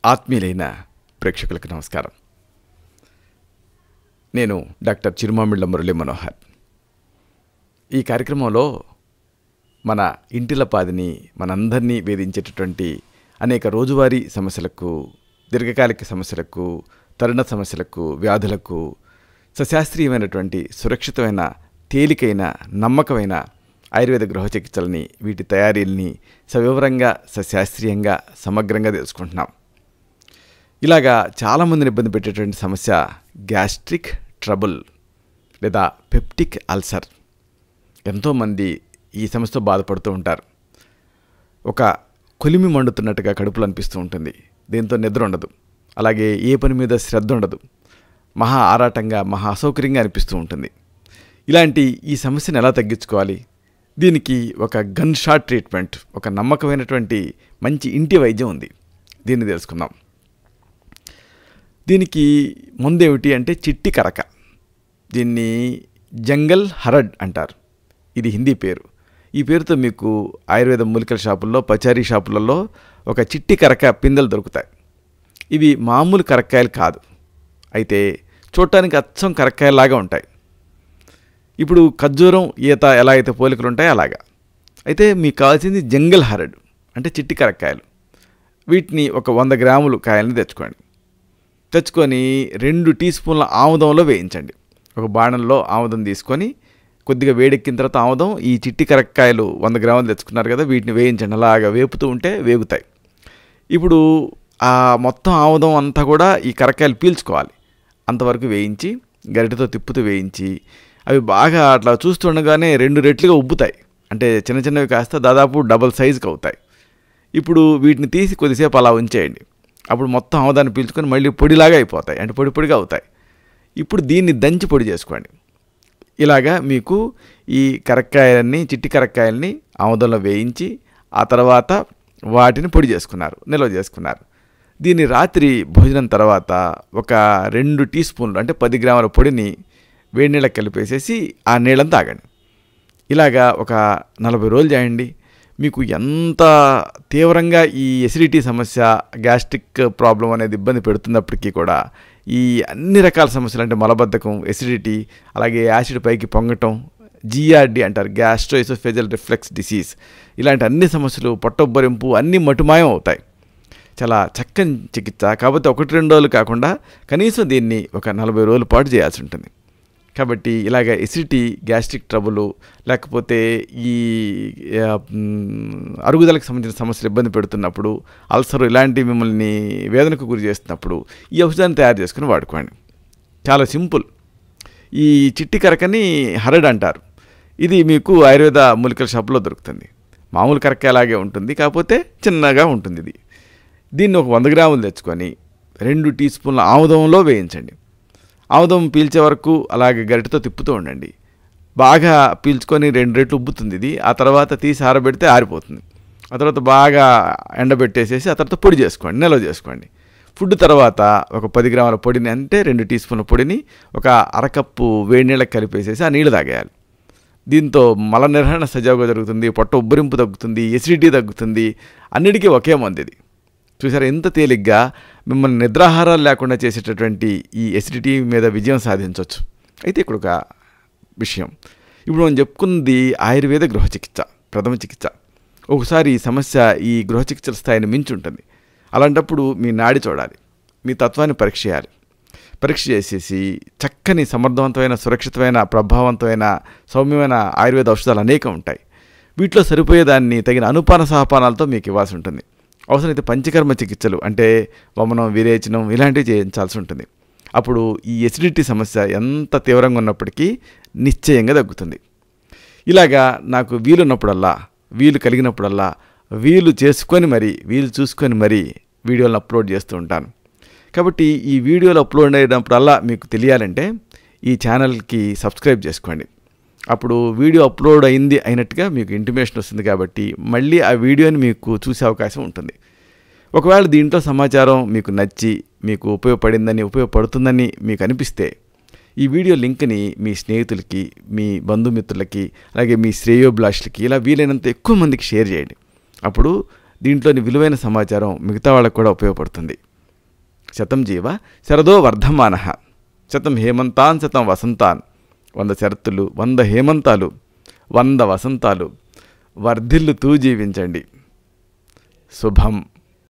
ఆత్మీయులైన ప్రేక్షకులకు నమస్కారం నేను డాక్టర్ చిరుమామిళ్ళ మురళీ మనోహర్ ఈ కార్యక్రమంలో మన ఇంటిలపాదిని మనందరినీ వేధించేటటువంటి అనేక రోజువారీ సమస్యలకు దీర్ఘకాలిక సమస్యలకు తరుణ సమస్యలకు వ్యాధులకు సశాస్త్రీయమైనటువంటి సురక్షితమైన తేలికైన నమ్మకమైన ఆయుర్వేద గృహ చికిత్సలని వీటి తయారీల్ని సవివరంగా సశాస్త్రీయంగా సమగ్రంగా తెలుసుకుంటున్నాం ఇలాగా చాలామందిని ఇబ్బంది పెట్టేటువంటి సమస్య గ్యాస్ట్రిక్ ట్రబుల్ లేదా పెప్టిక్ అల్సర్ ఎంతోమంది ఈ సమస్యతో బాధపడుతూ ఉంటారు ఒక కొలిమి మండుతున్నట్టుగా కడుపులో అనిపిస్తూ ఉంటుంది దీంతో నిద్ర ఉండదు అలాగే ఏ పని మీద శ్రద్ధ ఉండదు మహా ఆరాటంగా మహా అసౌకర్యంగా అనిపిస్తూ ఉంటుంది ఇలాంటి ఈ సమస్యను ఎలా తగ్గించుకోవాలి దీనికి ఒక గన్ షాట్ ట్రీట్మెంట్ ఒక నమ్మకమైనటువంటి మంచి ఇంటి వైద్యం ఉంది దీన్ని తెలుసుకుందాం దీనికి ముందేమిటి అంటే చిట్టి కరక దీన్ని జంగల్ హరడ్ అంటారు ఇది హిందీ పేరు ఈ పేరుతో మీకు ఆయుర్వేద మూలికల షాపుల్లో పచారీ షాపులలో ఒక చిట్టి కరక పిందెలు దొరుకుతాయి ఇవి మామూలు కరక్కాయలు కాదు అయితే చూడటానికి అచ్చం కరక్కాయలాగా ఉంటాయి ఇప్పుడు ఖర్జూరం ఈత ఎలా అయితే పోలికలు ఉంటాయో అలాగా అయితే మీకు కావాల్సింది జంగల్ హరడ్ అంటే చిట్టి కరక్కాయలు వీటిని ఒక వంద గ్రాములు కాయలని తెచ్చుకోండి తెచ్చుకొని రెండు టీ స్పూన్ల ఆముదంలో వేయించండి ఒక బాణంలో ఆముదం తీసుకొని కొద్దిగా వేడెక్కిన తర్వాత ఆముదం ఈ చిట్టి కరక్కాయలు వంద గ్రాములు తెచ్చుకున్నారు కదా వీటిని వేయించండి అలాగా వేపుతూ ఉంటే వేగుతాయి ఇప్పుడు ఆ మొత్తం ఆముదం అంతా కూడా ఈ కరక్కాయలు పీల్చుకోవాలి అంతవరకు వేయించి గరిటెతో తిప్పుతూ వేయించి అవి బాగా అట్లా చూస్తుండగానే రెండు రెట్లుగా ఉబ్బుతాయి అంటే చిన్న చిన్నవి కాస్త దాదాపు డబల్ సైజుకి అవుతాయి ఇప్పుడు వీటిని తీసి కొద్దిసేపు అలా ఉంచేయండి అప్పుడు మొత్తం ఆముదాన్ని పీల్చుకొని మళ్ళీ పొడిలాగా అయిపోతాయి అంటే పొడి పొడిగా అవుతాయి ఇప్పుడు దీన్ని దంచి పొడి చేసుకోండి ఇలాగా మీకు ఈ కరక్కాయలన్నీ చిట్టి కరక్కాయల్ని ఆముదంలో వేయించి ఆ తర్వాత వాటిని పొడి చేసుకున్నారు నిల్వ చేసుకున్నారు దీన్ని రాత్రి భోజనం తర్వాత ఒక రెండు టీ స్పూన్లు అంటే పది గ్రాముల పొడిని వేడి నీళ్ళకి కలిపేసేసి ఆ నీళ్ళని తాగండి ఇలాగా ఒక నలభై రోజులు చేయండి మీకు ఎంత తీవ్రంగా ఈ ఎసిడిటీ సమస్య గ్యాస్ట్రిక్ ప్రాబ్లం అనేది ఇబ్బంది పెడుతున్నప్పటికీ కూడా ఈ అన్ని రకాల సమస్యలు అంటే మలబద్ధకం ఎసిడిటీ అలాగే యాసిడ్ పైకి పొంగటం జిఆర్డి అంటారు గ్యాస్ట్రో ఎసోఫేజల్ రిఫ్లెక్స్ డిసీజ్ ఇలాంటి అన్ని సమస్యలు పొట్టొబ్బరింపు అన్నీ మటుమాయం అవుతాయి చాలా చక్కని చికిత్స కాకపోతే ఒకటి రెండు రోజులు కాకుండా కనీసం దీన్ని ఒక నలభై రోజుల పాటు చేయాల్సి ఉంటుంది కాబట్టి ఇలాగ ఎసిడిటీ గ్యాస్ట్రిక్ ట్రబుల్ లేకపోతే ఈ ఆ, మ్, అరుగుదలకు సంబంధించిన సమస్యలు ఇబ్బంది పెడుతున్నప్పుడు అల్సర్ ఇలాంటి మిమ్మల్ని వేదనకు గురి చేస్తున్నప్పుడు ఈ ఔషధాన్ని తయారు చేసుకుని వాడుకోండి చాలా సింపుల్ ఈ చిట్టి కరకని హరడ్ అంటారు ఇది మీకు ఆయుర్వేద మూలికల షాపులో దొరుకుతుంది మామూలు కరక అలాగే ఉంటుంది కాకపోతే చిన్నగా ఉంటుంది ఇది దీన్ని ఒక వంద గ్రాములు తెచ్చుకొని రెండు టీ స్పూన్ల ఆముదంలో వేయించండి ఆముదం పీల్చే వరకు అలాగే గరిటెతో తిప్పుతూ ఉండండి బాగా పీల్చుకొని రెండు రెట్లు ఉబ్బుతుంది ఇది ఆ తర్వాత తీసి ఆరబెడితే ఆరిపోతుంది ఆ తర్వాత బాగా ఎండబెట్టేసేసి ఆ తర్వాత పొడి చేసుకోండి నిల్వ చేసుకోండి ఫుడ్ తర్వాత ఒక పది గ్రాముల పొడిని అంటే రెండు టీ స్పూన్ల పొడిని ఒక అరకప్పు వేడి నీళ్ళకి కలిపేసేసి ఆ నీళ్ళు తాగేయాలి దీంతో మల నిర్వహణ సజావుగా జరుగుతుంది పొట్ట ఉబ్బరింపు తగ్గుతుంది ఎసిడిటీ తగ్గుతుంది అన్నిటికీ ఒకే మంది ఇది చూసారా ఎంత తేలిగ్గా మిమ్మల్ని నిద్రాహారాలు లేకుండా చేసేటటువంటి ఈ ఎసిడిటీ మీద విజయం సాధించవచ్చు అయితే ఇక్కడ ఒక విషయం ఇప్పుడు మనం చెప్పుకున్నది ఆయుర్వేద గృహ చికిత్స ప్రథమ చికిత్స ఒకసారి ఈ సమస్య ఈ గృహ చికిత్సల స్థాయిని మించి ఉంటుంది అలాంటప్పుడు మీ నాడి చూడాలి మీ తత్వాన్ని పరీక్ష చేయాలి పరీక్ష చేసేసి చక్కని సమర్థవంతమైన సురక్షితమైన ప్రభావవంతమైన సౌమ్యమైన ఆయుర్వేద ఔషధాలు అనేకం ఉంటాయి వీటిలో సరిపోయేదాన్ని తగిన అనుపాన సహపానాలతో మీకు ఇవ్వాల్సి ఉంటుంది అవసరమైతే పంచకర్మ చికిత్సలు అంటే వమనం విరేచనం ఇలాంటివి చేయించాల్సి ఉంటుంది అప్పుడు ఈ ఎసిడిటీ సమస్య ఎంత తీవ్రంగా ఉన్నప్పటికీ నిశ్చయంగా తగ్గుతుంది ఇలాగా నాకు వీలున్నప్పుడల్లా వీలు కలిగినప్పుడల్లా వీలు చేసుకొని మరి వీలు చూసుకొని మరి వీడియోలను అప్లోడ్ చేస్తూ ఉంటాను కాబట్టి ఈ వీడియోలు అప్లోడ్ అయినప్పుడల్లా మీకు తెలియాలంటే ఈ ఛానల్కి సబ్స్క్రైబ్ చేసుకోండి అప్పుడు వీడియో అప్లోడ్ అయింది అయినట్టుగా మీకు ఇంటిమేషన్ వస్తుంది కాబట్టి మళ్ళీ ఆ వీడియోని మీకు చూసే అవకాశం ఉంటుంది ఒకవేళ దీంట్లో సమాచారం మీకు నచ్చి మీకు ఉపయోగపడిందని ఉపయోగపడుతుందని మీకు అనిపిస్తే ఈ వీడియో లింక్ని మీ స్నేహితులకి మీ బంధుమిత్రులకి అలాగే మీ శ్రేయోభిలాషులకి ఇలా వీలైనంత ఎక్కువ మందికి షేర్ చేయండి అప్పుడు దీంట్లోని విలువైన సమాచారం మిగతా వాళ్ళకు కూడా ఉపయోగపడుతుంది శతం జీవ శరదో వర్ధమాన శతం హేమంతాన్ శతం వసంతాన్ వంద శరత్తులు వంద హేమంతాలు వంద వసంతాలు వర్ధిల్లుతూ జీవించండి శుభం